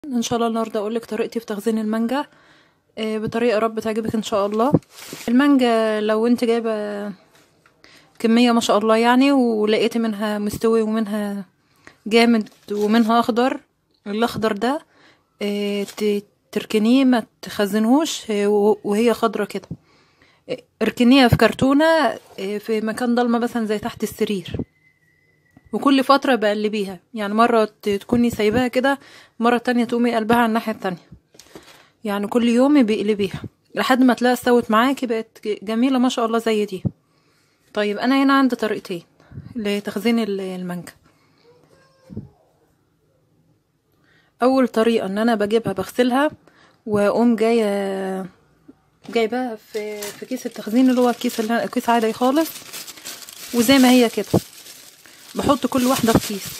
ان شاء الله النهارده اقول لك طريقتي في تخزين المانجا آه، بطريقه رب تعجبك ان شاء الله المانجا لو انت جايبه كميه ما شاء الله يعني ولقيتي منها مستوي ومنها جامد ومنها اخضر الاخضر ده آه، ت- تركنيه ما تخزنهوش آه، و- وهي خضرة كده آه، اركنيها في كرتونة آه، في مكان ضلمة مثلا زي تحت السرير وكل فترة بقلبيها يعني مرة ت- تكوني سايباها كده مرة تانية تقومي قلبها على الناحية التانية يعني كل يوم بيقلبيها لحد ما تلاقي استوت معاكي بقت ج- جميلة ما شاء الله زي دي طيب انا هنا عندي طريقتين لتخزين ال- المانجا اول طريقة ان انا بجيبها بغسلها واقوم جاية جايباها في في كيس التخزين اللي هو الكيس اللي كيس عادي خالص وزي ما هي كده بحط كل واحدة في كيس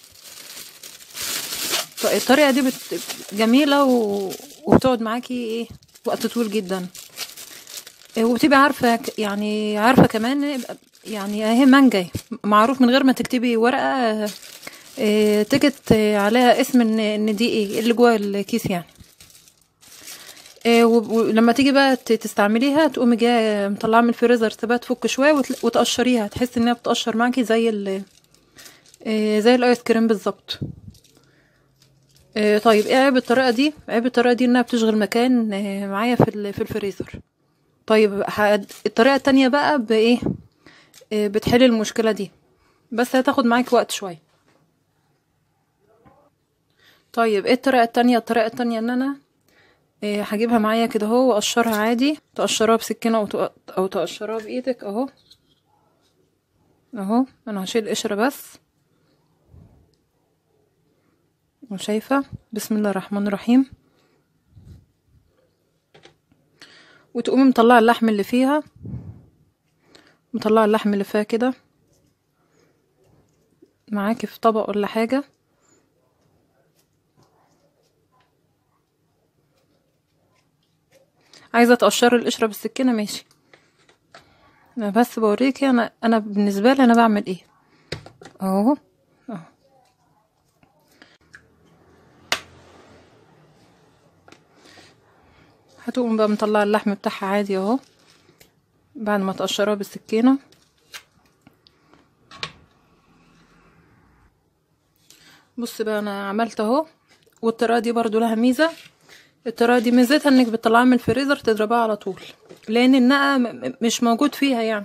ط- الطريقة دي بت... جميلة و... وبتقعد معاكي ايه وقت طويل جدا إيه، وبتبقى عارفة ك- يعني عارفة كمان يعني اهي مانجا معروف من غير ما تكتبي ورقة إيه، تكت عليها اسم ان ان دي ايه اللي جوه الكيس يعني إيه، و- ولما تيجي بقى ت- تستعمليها تقومي جايه مطلعه من الفريزر تسيبها تفك شويه وتل- وتقشريها تحس انها بتقشر معاكي زي ال إيه، زي الايس كريم بالظبط إيه، طيب ايه عيب الطريقه دي عيب الطريقه دي انها بتشغل مكان إيه، معايا في ال- في الفريزر طيب ه- الطريقه التانية بقى بايه إيه، بتحل المشكله دي بس هتاخد معاك وقت شويه طيب ايه الطريقه التانية الطريقه التانية ان انا إيه، هجيبها معايا كده اهو واقشرها عادي تقشرها بسكينه او تق- او تقشرها بايدك اهو اهو انا هشيل القشره بس وشايفه بسم الله الرحمن الرحيم وتقومي مطلعه اللحم اللي فيها مطلعه اللحم اللي فيها كده معاكي في طبق ولا حاجه عايزه تقشري القشره بالسكينه ماشي انا بس بوريكي انا انا بالنسبه لي انا بعمل ايه اهو اهو هتقوم بقى مطلعه اللحم بتاعها عادي اهو بعد ما تقشرها بالسكينه بص بقى انا عملت اهو والطريقه دي برضو لها ميزه الطريقه دي ميزتها انك بتطلعها من الفريزر تضربها على طول لان النقع م- م- مش موجود فيها يعني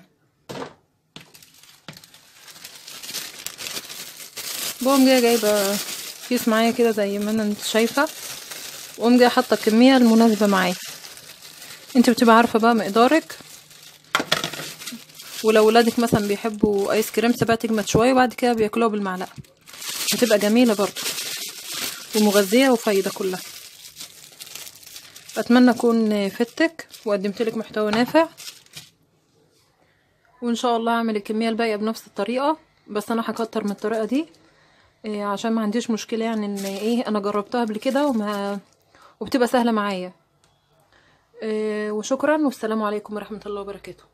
بقوم جايه جايبه كيس معايا كده زي ما انا انت شايفه واقوم جايه حاطه الكميه المناسبه معايا انت بتبقى عارفه بقى مقدارك ولو ولادك مثلا بيحبوا ايس كريم سيبها تجمد شويه وبعد كده بياكلوها بالمعلقه هتبقى جميله برضو ومغذيه وفايده كلها اتمنى اكون فدتك وقدمت لك محتوى نافع وان شاء الله هعمل الكميه الباقيه بنفس الطريقه بس انا هكتر من الطريقه دي إيه، عشان ما عنديش مشكله يعني ان ايه انا جربتها قبل كده وما وبتبقى سهله معايا إيه، وشكرا والسلام عليكم ورحمه الله وبركاته